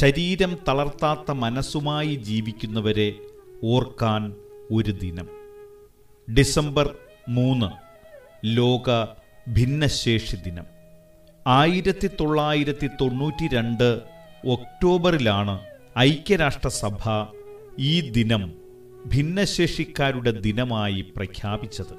ശരീരം തളർത്താത്ത മനസ്സുമായി ജീവിക്കുന്നവരെ ഓർക്കാൻ ഒരു ദിനം ഡിസംബർ മൂന്ന് ലോക ഭിന്നശേഷി ദിനം ആയിരത്തി തൊള്ളായിരത്തി തൊണ്ണൂറ്റി രണ്ട് ഒക്ടോബറിലാണ് ഐക്യരാഷ്ട്രസഭ ഈ ദിനം ഭിന്നശേഷിക്കാരുടെ ദിനമായി പ്രഖ്യാപിച്ചത്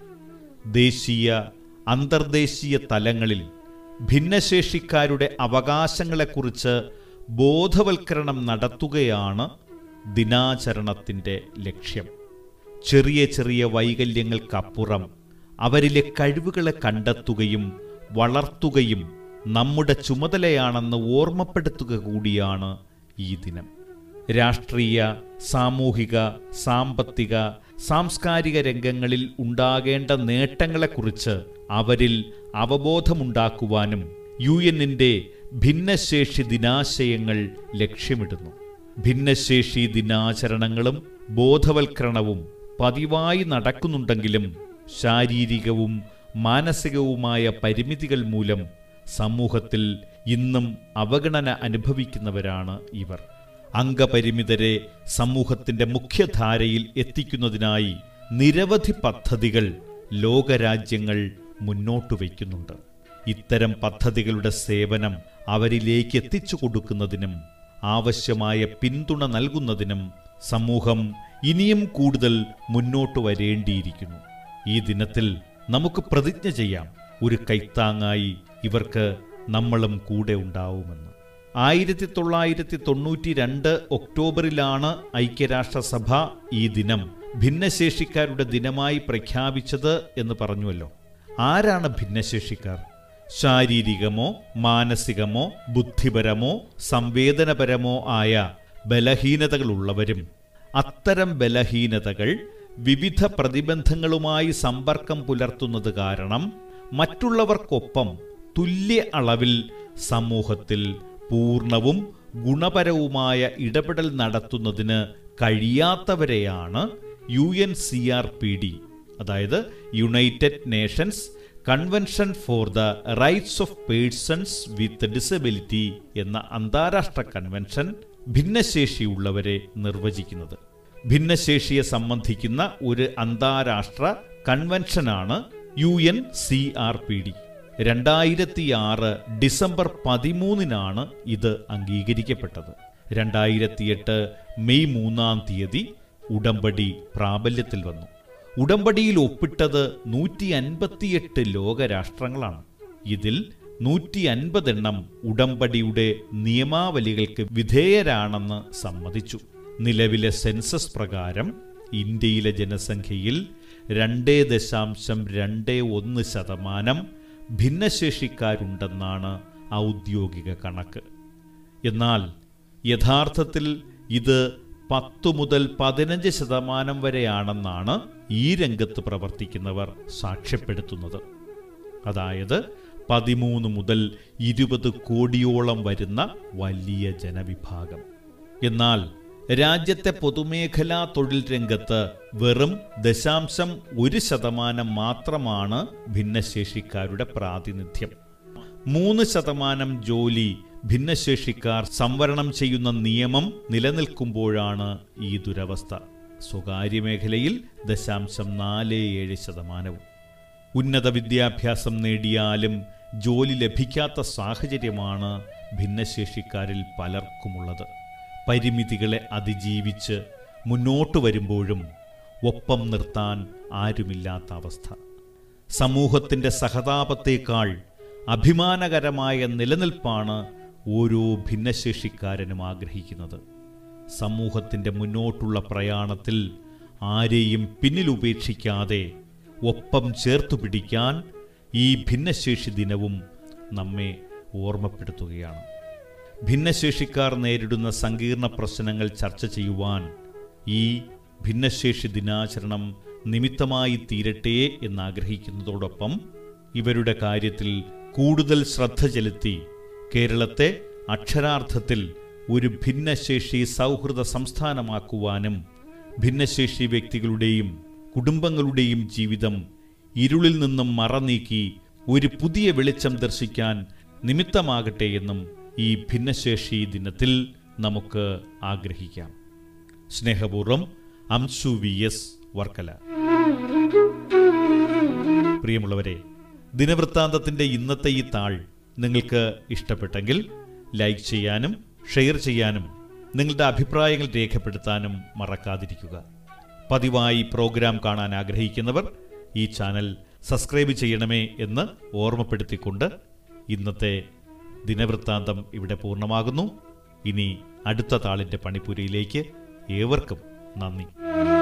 ദേശീയ അന്തർദേശീയ തലങ്ങളിൽ ഭിന്നശേഷിക്കാരുടെ അവകാശങ്ങളെക്കുറിച്ച് ബോധവൽക്കരണം നടത്തുകയാണ് ദിനാചരണത്തിൻ്റെ ലക്ഷ്യം ചെറിയ ചെറിയ വൈകല്യങ്ങൾക്കപ്പുറം അവരിലെ കഴിവുകളെ കണ്ടെത്തുകയും വളർത്തുകയും നമ്മുടെ ചുമതലയാണെന്ന് ഓർമ്മപ്പെടുത്തുക കൂടിയാണ് ഈ ദിനം രാഷ്ട്രീയ സാമൂഹിക സാമ്പത്തിക സാംസ്കാരിക രംഗങ്ങളിൽ ഉണ്ടാകേണ്ട നേട്ടങ്ങളെക്കുറിച്ച് അവരിൽ അവബോധമുണ്ടാക്കുവാനും യു എന്നിൻ്റെ ഭിന്നശേഷി ദിനാശയങ്ങൾ ലക്ഷ്യമിടുന്നു ഭിന്നശേഷി ദിനാചരണങ്ങളും ബോധവൽക്കരണവും പതിവായി നടക്കുന്നുണ്ടെങ്കിലും ശാരീരികവും മാനസികവുമായ പരിമിതികൾ മൂലം സമൂഹത്തിൽ ഇന്നും അവഗണന അനുഭവിക്കുന്നവരാണ് ഇവർ അംഗപരിമിതരെ സമൂഹത്തിന്റെ മുഖ്യധാരയിൽ എത്തിക്കുന്നതിനായി നിരവധി പദ്ധതികൾ ലോകരാജ്യങ്ങൾ മുന്നോട്ട് വയ്ക്കുന്നുണ്ട് ഇത്തരം പദ്ധതികളുടെ സേവനം അവരിലേക്ക് എത്തിച്ചു കൊടുക്കുന്നതിനും ആവശ്യമായ പിന്തുണ നൽകുന്നതിനും സമൂഹം ഇനിയും കൂടുതൽ മുന്നോട്ട് വരേണ്ടിയിരിക്കുന്നു ഈ ദിനത്തിൽ നമുക്ക് പ്രതിജ്ഞ ചെയ്യാം ഒരു കൈത്താങ്ങായി ഇവർക്ക് നമ്മളും കൂടെ ഉണ്ടാവുമെന്ന് ആയിരത്തി തൊള്ളായിരത്തി തൊണ്ണൂറ്റി രണ്ട് ഒക്ടോബറിലാണ് ഐക്യരാഷ്ട്രസഭ ഈ ദിനം ഭിന്നശേഷിക്കാരുടെ ദിനമായി പ്രഖ്യാപിച്ചത് എന്ന് പറഞ്ഞുവല്ലോ ആരാണ് ഭിന്നശേഷിക്കാർ ശാരീരികമോ മാനസികമോ ബുദ്ധിപരമോ സംവേദനപരമോ ആയ ബലഹീനതകളുള്ളവരും അത്തരം ബലഹീനതകൾ വിവിധ പ്രതിബന്ധങ്ങളുമായി സമ്പർക്കം പുലർത്തുന്നത് കാരണം മറ്റുള്ളവർക്കൊപ്പം തുല്യ അളവിൽ സമൂഹത്തിൽ പൂർണ്ണവും ഗുണപരവുമായ ഇടപെടൽ നടത്തുന്നതിന് കഴിയാത്തവരെയാണ് U N C R P D അതായത് United Nations convention for the rights of persons with disability എന്ന അന്താരാഷ്ട്ര കൺവെൻഷൻ ഭിന്നശേഷിയുള്ളവരെ നിർവചിക്കുന്നത് ഭിന്നശേഷിയെ സംബന്ധിക്കുന്ന ഒരു അന്താരാഷ്ട്ര കൺവെൻഷനാണ് U N C R P D രണ്ടായിരത്തി ആറ് ഡിസംബർ പതിമൂന്നിനാണ് ഇത് അംഗീകരിക്കപ്പെട്ടത് രണ്ടായിരത്തിയെട്ട് മെയ് മൂന്നാം തീയതി ഉടമ്പടി പ്രാബല്യത്തിൽ വന്നു ഉടമ്പടിയിൽ ഒപ്പിട്ടത് നൂറ്റി അൻപത്തിയെട്ട് ലോകരാഷ്ട്രങ്ങളാണ് ഇതിൽ നൂറ്റി അൻപതെണ്ണം ഉടമ്പടിയുടെ നിയമാവലികൾക്ക് വിധേയരാണെന്ന് സമ്മതിച്ചു നിലവിലെ സെൻസസ് പ്രകാരം ഇന്ത്യയിലെ ജനസംഖ്യയിൽ രണ്ടേ ദശാംശം രണ്ടേ ഒന്ന് ശതമാനം ഭിന്നശേഷിക്കാരുണ്ടെന്നാണ് ഔദ്യോഗിക കണക്ക് എന്നാൽ യഥാർത്ഥത്തിൽ ഇത് പത്തു മുതൽ പതിനഞ്ച് ശതമാനം വരെയാണെന്നാണ് ഈ രംഗത്ത് പ്രവർത്തിക്കുന്നവർ സാക്ഷ്യപ്പെടുത്തുന്നത് അതായത് പതിമൂന്ന് മുതൽ ഇരുപത് കോടിയോളം വരുന്ന വലിയ ജനവിഭാഗം എന്നാൽ രാജ്യത്തെ പൊതുമേഖലാ തൊഴിൽ രംഗത്ത് വെറും ദശാംശം ഒരു ശതമാനം മാത്രമാണ് ഭിന്നശേഷിക്കാരുടെ പ്രാതിനിധ്യം മൂന്ന് ശതമാനം ജോലി ഭിന്നശേഷിക്കാർ സംവരണം ചെയ്യുന്ന നിയമം നിലനിൽക്കുമ്പോഴാണ് ഈ ദുരവസ്ഥ സ്വകാര്യ മേഖലയിൽ ദശാംശം നാല് ഏഴ് ശതമാനവും ഉന്നത വിദ്യാഭ്യാസം നേടിയാലും ജോലി ലഭിക്കാത്ത സാഹചര്യമാണ് ഭിന്നശേഷിക്കാരിൽ പലർക്കുമുള്ളത് പരിമിതികളെ അതിജീവിച്ച് മുന്നോട്ട് വരുമ്പോഴും ഒപ്പം നിർത്താൻ ആരുമില്ലാത്ത അവസ്ഥ സമൂഹത്തിൻ്റെ സഹതാപത്തേക്കാൾ അഭിമാനകരമായ നിലനിൽപ്പാണ് ഓരോ ഭിന്നശേഷിക്കാരനും ആഗ്രഹിക്കുന്നത് സമൂഹത്തിൻ്റെ മുന്നോട്ടുള്ള പ്രയാണത്തിൽ ആരെയും പിന്നിലുപേക്ഷിക്കാതെ ഒപ്പം ചേർത്തു പിടിക്കാൻ ഈ ഭിന്നശേഷി ദിനവും നമ്മെ ഓർമ്മപ്പെടുത്തുകയാണ് ഭിന്നശേഷിക്കാർ നേരിടുന്ന സങ്കീർണ പ്രശ്നങ്ങൾ ചർച്ച ചെയ്യുവാൻ ഈ ഭിന്നശേഷി ദിനാചരണം നിമിത്തമായി തീരട്ടെ എന്നാഗ്രഹിക്കുന്നതോടൊപ്പം ഇവരുടെ കാര്യത്തിൽ കൂടുതൽ ശ്രദ്ധ ചെലുത്തി കേരളത്തെ അക്ഷരാർത്ഥത്തിൽ ഒരു ഭിന്നശേഷി സൗഹൃദ സംസ്ഥാനമാക്കുവാനും ഭിന്നശേഷി വ്യക്തികളുടെയും കുടുംബങ്ങളുടെയും ജീവിതം ഇരുളിൽ നിന്നും മറനീക്കി ഒരു പുതിയ വെളിച്ചം ദർശിക്കാൻ നിമിത്തമാകട്ടെ എന്നും ഈ ഭിന്നശേഷി ദിനത്തിൽ നമുക്ക് ആഗ്രഹിക്കാം സ്നേഹപൂർവ്വം അംശു വി എസ് വർക്കല പ്രിയമുള്ളവരെ ദിനവൃത്താന്തത്തിന്റെ ഇന്നത്തെ ഈ താൾ നിങ്ങൾക്ക് ഇഷ്ടപ്പെട്ടെങ്കിൽ ലൈക്ക് ചെയ്യാനും ഷെയർ ചെയ്യാനും നിങ്ങളുടെ അഭിപ്രായങ്ങൾ രേഖപ്പെടുത്താനും മറക്കാതിരിക്കുക പതിവായി പ്രോഗ്രാം കാണാൻ ആഗ്രഹിക്കുന്നവർ ഈ ചാനൽ സബ്സ്ക്രൈബ് ചെയ്യണമേ എന്ന് ഓർമ്മപ്പെടുത്തിക്കൊണ്ട് ഇന്നത്തെ ദിനവൃത്താന്തം ഇവിടെ പൂർണ്ണമാകുന്നു ഇനി അടുത്ത താളിൻ്റെ പണിപ്പുരയിലേക്ക് ഏവർക്കും നന്ദി